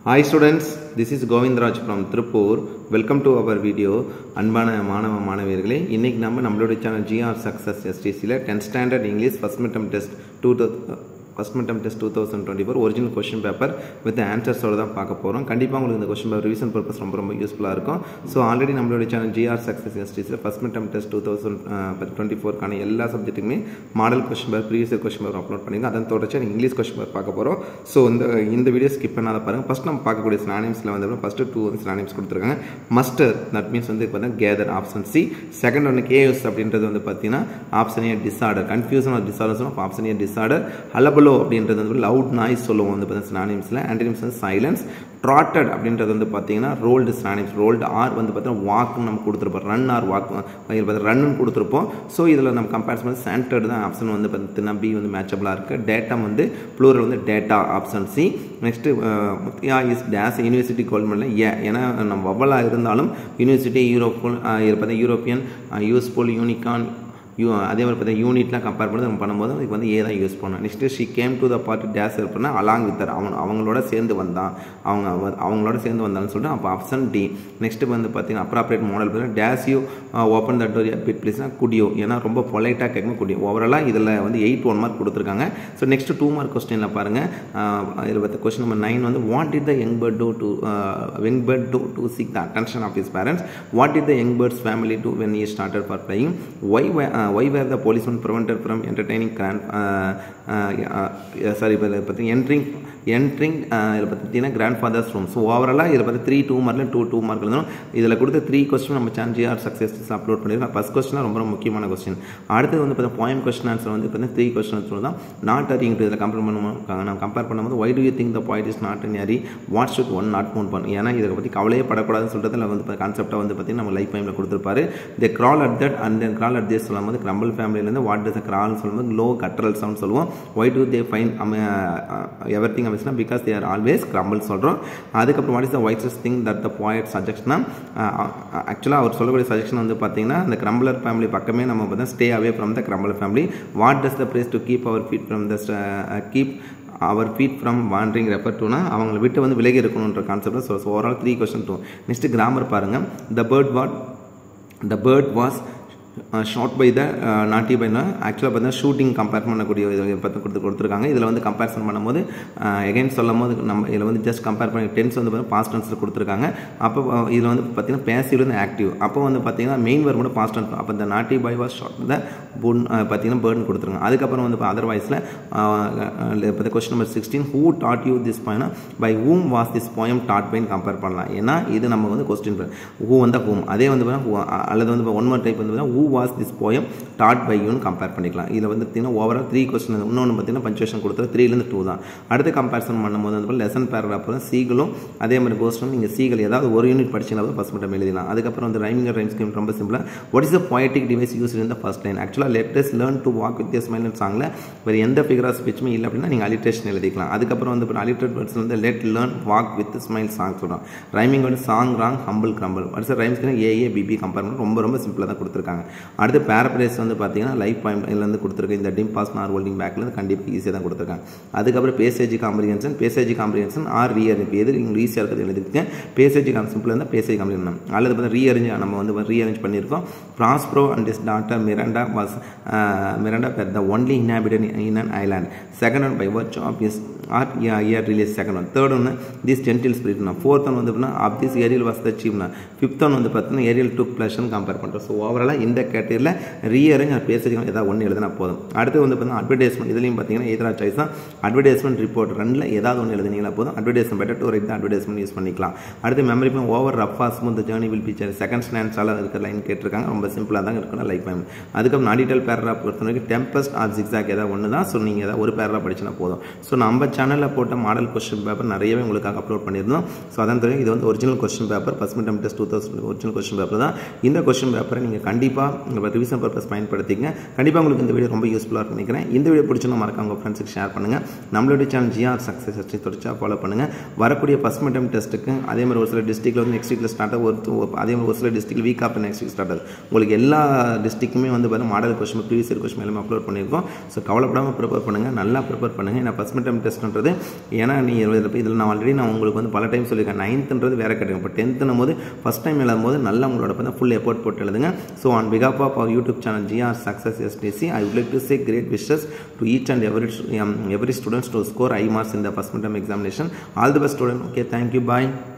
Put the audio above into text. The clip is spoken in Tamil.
hi students this is Govindaraj from Tiruppur welcome to our video அன்பான மாணவ மாணவியர்களே இன்றைக்கி நம்ம நம்மளுடைய சேனல் ஜிஆர் சக்ஸஸ் எஸ்டிசியில் tenth standard English first midterm test two first midterm test two thousand twenty four original question paper with ஆன்சர்ஸோடு தான் பார்க்க போகிறோம் கண்டிப்பாக உங்களுக்கு இந்த கொஷின் பேப்பர் ரிவிஷன் பர்பஸ் ரொம்ப ரொம்ப யூஸ்ஃபுல்லாக இருக்கும் ஸோ ஆல்ரெடி நம்மளுடைய சேனல் ஜிஆர் சக்ஸஸ் எஸ்டிஸில் first midterm test two thousand twenty ஃபோர்க்கான எல்லா சப்ஜெக்ட்டுமே model question paper previous question paper upload பண்ணிங்க அதன் தொடர்ச்சி இங்கிலீஷ் கொஷின் பேப்பர் பார்க்க போகிறோம் ஸோ இந்த இந்த வீடியோ ஸ்கிப் பண்ணாத பாருங்கள் ஃபஸ்ட் நம்ம பார்க்கக்கூடிய ஸ்லானிம்ஸில் வந்து ஃபஸ்ட்டு டூ வந்து ஸ்லானிம்ஸ் கொடுத்துருக்காங்க மஸ்டர் தட் மீன்ஸ் வந்து பார்த்தீங்கன்னா கேதர் ஆப்ஷன் சி செகண்ட் ஒன்று கேஎஸ் அப்படின்றது வந்து பார்த்தீங்கன்னா option A disorder confusion of disorders option A disorder hullabaloo அப்படின்றது வந்து லவுட் நாய்ஸ் சொல்லுவோம் வந்து பார்த்தீங்கன்னா ஸ்லானிம்ஸில் ஆன்டினிம்ஸ் வந்து சைலன்ஸ் ட்ராட்டட் அப்படின்றது வந்து பார்த்தீங்கன்னா ரோல்டு ஸ்லானிம்ஸ் ரோல்டு ஆர் வந்து பார்த்தீங்கன்னா வாக்குன்னு நம்ம கொடுத்துருப்போம் ரன் ஆர் வாக் பார்த்தீங்கன்னா ரன்னு கொடுத்துருப்போம் ஸோ இதில் நம்ம கம்பேரிசன் பண்ணி சென்டர்டு தான் ஆப்ஷன் வந்து பார்த்தீங்கன்னா பி வந்து மேட்சபிளாக இருக்குது டேட்டா வந்து ப்ளூரல் வந்து டேட்டா ஆப்ஷன் சி நெக்ஸ்ட்டு முத்தியா இஸ் டேஸ் யூனிவர்சிட்டி கவர்மெண்ட்டில் ஏ ஏன்னா நம்ம வவ்வலாக இருந்தாலும் யூனிவர்சிட்டி யூரோப்போல் பார்த்தீங்கன்னா யூரோப்பியன் யூஸ்ஃபுல் யூனிகான் யூ அதே மாதிரி பார்த்தீங்கன்னா யூனிட்லாம் கம்பேர் பண்ணி நம்ம பண்ணும்போது அதுக்கு வந்து ஏ தான் யூஸ் பண்ணோம் next she came to the party days இருப்பேன்னா அலாங் வித்தர் அவங்க அவங்களோட சேர்ந்து வந்தான் அவங்க அவங்களோட சேர்ந்து வந்தான்னு சொல்லிட்டு அப்போ ஆப்ஷன் டி நெக்ஸ்ட்டு வந்து பார்த்தீங்கன்னா அப்ராப்ரேட் மாடல் பார்த்தீங்கன்னா days you open the door bit ப்ளீஸ்னா குடியோ ஏன்னா ரொம்ப பொலைட்டாக கேட்கும் குடியோ ஓவராலாக இதில் வந்து எயிட் ஒன் மார்க் கொடுத்துருக்காங்க ஸோ நெக்ஸ்ட் டூ மார்க் கொஸ்டினில் பாருங்கள் இதில் பார்த்த கொஸ்டின் நம்பர் நைன் வந்து what it the young bird do to young bird do to seek the attention of his parents what it the young birds family do when he started for playing why Y where the policeman prevented from entertaining grand uh, uh, sorry இப்போ இதில் பார்த்தீங்கன்னா என்ட்ரிங் என்ட்ரிங் இதில் பார்த்தீங்கன்னா கிராண்ட் ஃபாதர்ஸ் ரூம் ஸோ ஓவராலாக இதில் பார்த்து த்ரீ டூ மார்க்கில் டூ டூ மார்க் எழுதணும் இதில் கொடுத்த த்ரீ கொஸ்டின் நம்ம சேனல் ஜிஆர் சக்ஸஸ் அப்லோட் பண்ணியிருக்கோம் ஃபஸ்ட் கொஸ்டின் ரொம்ப ரொம்ப முக்கியமான கொஸ்டின் அடுத்தது வந்து பார்த்தீங்கன்னா போயம் கொஸ்டின் ஆன்சர் வந்து பார்த்தீங்கன்னா த்ரீ கொஸ்டின் ஆன்சர் தான் நாட் அரிங் இதில் கம்பேர் பண்ணுவோம் நம்ம கம்பேர் பண்ணும்போது why do you think the point is not in hurry what should one not moon பண்ணும் ஏன்னா இதை பற்றி கவலையே படக்கூடாதுன்னு சொல்கிறதுல வந்து கான்செப்டாக வந்து பார்த்தீங்கன்னா நம்ம லைஃப் டைமில் கொடுத்துருப்பாரு the growl at that and then growl at these சொல்லும் போது கிரம்பிள் ஃபேமிலியிலேருந்து வாட் இஸ் கிரால் சொல்லும்போது லோ கட்ரல் சவுண்ட் சொல்லுவோம் why do they find everything அமைச்சுனா because they are always grumble சொல்கிறோம் அதுக்கப்புறம் what is the wisest thing that the point சஜெக்ஷனா ஆக்சுவலாக அவர் சொல்லக்கூடிய சஜெக்ஷன் வந்து பார்த்தீங்கன்னா அந்த கிரம்பிளர் ஃபேமிலி பக்கமே நம்ம பார்த்தா stay away from the grumbler family what does the phrase to keep our feet from the keep our feet from wandering refer டுனா அவங்களை விட்டு வந்து விலகி இருக்கணுன்ற concept so overall three question two next grammar பாருங்கள் the bird what the bird was shot by the naughty பைனா ஆக்சுவலாக பார்த்தீங்கன்னா ஷூட்டிங் கம்பேர் பண்ணக்கூடிய இதை பற்றி கொடுத்து கொடுத்துருக்காங்க இதில் வந்து கம்பேரிசன் பண்ணும்போது எகைன் சொல்லும் போது நம்ம இதில் வந்து ஜஸ்ட் கம்பேர் பண்ணி டென்ஸ் வந்து பார்த்தீங்கன்னா பாஸ்ட் டென்ஸில் கொடுத்துருக்காங்க அப்போ இதில் வந்து பார்த்தீங்கன்னா பேசிவ் வந்து ஆக்டிவ் அப்போ வந்து பார்த்தீங்கன்னா மெயின் வேர் மட்டும் பாஸ்ட் டென்ஸ் அப்போ இந்த நாட்டி பை வாஸ் ஷார்ட் த புன் பார்த்தீங்கன்னா பேர்ன் கொடுத்துருங்க அதுக்கப்புறம் வந்து அதர்வைஸில் இப்போ question number sixteen who taught you this பாயினா by whom was this poem taught பைன் கம்பேர் பண்ணலாம் ஏன்னா இது நம்ம வந்து கொஸ்டின் ஹூ வந்து ஹூம் அதே வந்து அல்லது வந்து ஒன் மோர் டைப் வந்து who was this poem taught by யூன்னு கம்பேர் பண்ணிக்கலாம் இதில் வந்து பார்த்தீங்கன்னா ஓவரால் த்ரீ கொஸ்டின் இன்னொன்று பார்த்தீங்கன்னா பஞ்சுவேஷன் கொடுத்தது த்ரீலேருந்து டூ தான் அடுத்து கம்பேரிசன் பண்ணும்போது வந்து லெசன் பேராகிராஃப் வந்து சீகளும் அதே மாதிரி கோஸ்டும் நீங்கள் சீகள் ஏதாவது ஒரு யூனிட் படிச்சிங்கன்னா ஃபஸ்ட் மட்டும் எழுதலாம் அதுக்கப்புறம் வந்து ரைமிங் ரைம் ஸ்கீம் ரொம்ப சிம்பிளாக what is the poetic device use in the first line ஆக்சுவலாக let's learn to walk with smile சாங்கில் வேறு எந்த ஃபிகர் ஆஃப் ஸ்பீச்சுமே இல்லை அப்படின்னா நீங்கள் அலிட்ரேஷன் எழுதிக்கலாம் அதுக்கப்புறம் வந்து அலிட்ரேட் வேர்ட்ஸ் வந்து let learn walk with smile song சொல்கிறோம் ரைமிங் வந்து song wrong humble grumble what's rhymes A A B B compare பண்ணி ரொம்ப ரொம்ப சிம்பிளாக தான் கொடுத்துருக்காங்க அடுத்து பேரப்ரேஸ் வந்து பார்த்தீங்கன்னா லைஃப் பாயிண்ட்லேருந்து கொடுத்துருக்கு இந்த டிம் பாஸ் ஆர் ஹோல்டிங் பேக்லேருந்து கண்டிப்பாக ஈஸியாக தான் கொடுத்துருக்காங்க அதுக்கப்புறம் passage comprehension passage comprehension or rearrange எது உங்களுக்கு ஈஸியாக இருக்கிறது எழுதிருக்கேன் பேசேஜ் காம் சிம்பிள் இருந்தால் பேசேஜ் காம்ப்ரிஹென்ஷன் அல்லது பார்த்தா ரீஅரேஞ்ச் நம்ம வந்து ரீஅரேஞ்ச் பண்ணியிருக்கோம் Prospero and his daughter Miranda was Miranda per the only inhabited in an island second one by which of his are year release second one third ஒன்று திஸ் ஜென்டில் ஸ்பிரிட்னா ஃபோர்த் ஒன் வந்து பார்த்தீங்கன்னா of this Ariel was the சீவ்னா ஃபிஃப்த் ஒன் வந்து பார்த்தீங்கன்னா ஏரியல் டூ ப்ளஸ்ன்னு கம்பேர் பண்ணுறோம் ஸோ ஓவராலாக இந்த கேட்டகரியில் ரீஅரேஞ்ச் நான் பேசிக்கலாம் ஏதாவது ஒன்று எழுதினா போதும் அடுத்து வந்து பார்த்தீங்கன்னா அட்வர்டைஸ்மெண்ட் இதுலையும் பார்த்தீங்கன்னா எதிரா சாய்ஸ் தான் அட்வர்டைஸ்மெண்ட் ரிப்போர்ட் ரெண்டில் ஏதாவது ஒன்று எழுதினீங்களா போதும் அட்வர்டைஸ்மெண்ட் பெட்டர் டு ரைட் தான் அட்வர்டைஸ்மெண்ட் யூஸ் பண்ணிக்கலாம் அடுத்து மெமரி பைம் over rough smooth journey will picture second ஸ்டாண்ட்ஸால் இருக்கிற லைன் கேட்டிருக்காங்க ரொம்ப சிம்பிளாக தான் இருக்கணும் லைஃப் டைம் அதுக்கப்புறம் அடிட்டல் பேரா பொறுத்த வரைக்கும் டெம்பஸ்ட் ஆர் ஜிக்ஸாக் ஏதாவது ஒன்று தான் ஸோ நீங்கள் ஏதாவது ஒரு பேரா படிச்சுனா போதும் ஸோ நம்ம சேனலில் போட்ட மாடல் கொஸ்டின் பேப்பர் நிறையவே உங்களுக்காக அப்லோட் பண்ணியிருந்தோம் ஸோ அதான் தெரியும் இது வந்து original question paper first midterm test two thousand original question paper தான் இந்த கொஸ்டின் பேப்பரை நீங்கள் கண்டிப்பாக உங்கள் ரிவிஷன் பர்பஸ் பயன்படுத்திக்கங்க கண்டிப்பாக உங்களுக்கு இந்த வீடியோ ரொம்ப யூஸ்ஃபுல்லாக இருக்கும்னு நினைக்கிறேன் இந்த வீடியோ பிடிச்சிருந்தா மறக்காம உங்கள் ஃப்ரெண்ட்ஸுக்கு ஷேர் பண்ணுங்கள் நம்மளுடைய சேனல் ஜிஆர் சக்ஸஸ் ஹிஸ்ட்ரி தொடர்ச்சியாக ஃபாலோ பண்ணுங்கள் வரக்கூடிய ஃபஸ்ட் மிட்டம் டெஸ்ட்டுக்கு அதே மாதிரி ஒரு சில டிஸ்ட்ரிக்டில் வந்து நெக்ஸ்ட் வீக்கில் ஸ்டார்ட் ஆகும் ஒரு அதே மாதிரி ஒரு சில district week after next week start ஆகுது உங்களுக்கு எல்லா டிஸ்ட்ரிக்குமே வந்து பார்த்தீங்கன்னா model question previous year question எல்லாமே அப்லோட் பண்ணியிருக்கோம் ஸோ கவலைப்படாமல் ப்ரிப்பேர் பண்ணுங்கள் நல்லா ப்ரிப்பேர் பண்ணுங்கள் ஏன்னா ஃபஸ்ட் மிட்டம் டெஸ்ட்ன்றது ஏன்னா நீ இதில் இதில் நான் ஆல்ரெடி நான் உங்களுக்கு வந்து பல டைம் சொல்லியிருக்கேன் நைன்த்துன்றது வேறு கேட்டுங்க இப்போ டென்த்துனும் போது ஃபஸ்ட் டைம் எழுதும் போது நல்லா உங்களோட பார்த்தா ஃபுல் எஃபோர்ட் போட்டு எழுதுங்க ஸோ ஆன் பிகாப் of our YouTube channel GR success STC I would like to say great wishes to each and every um, every students to score high marks in the first midterm examination all the best student okay thank you bye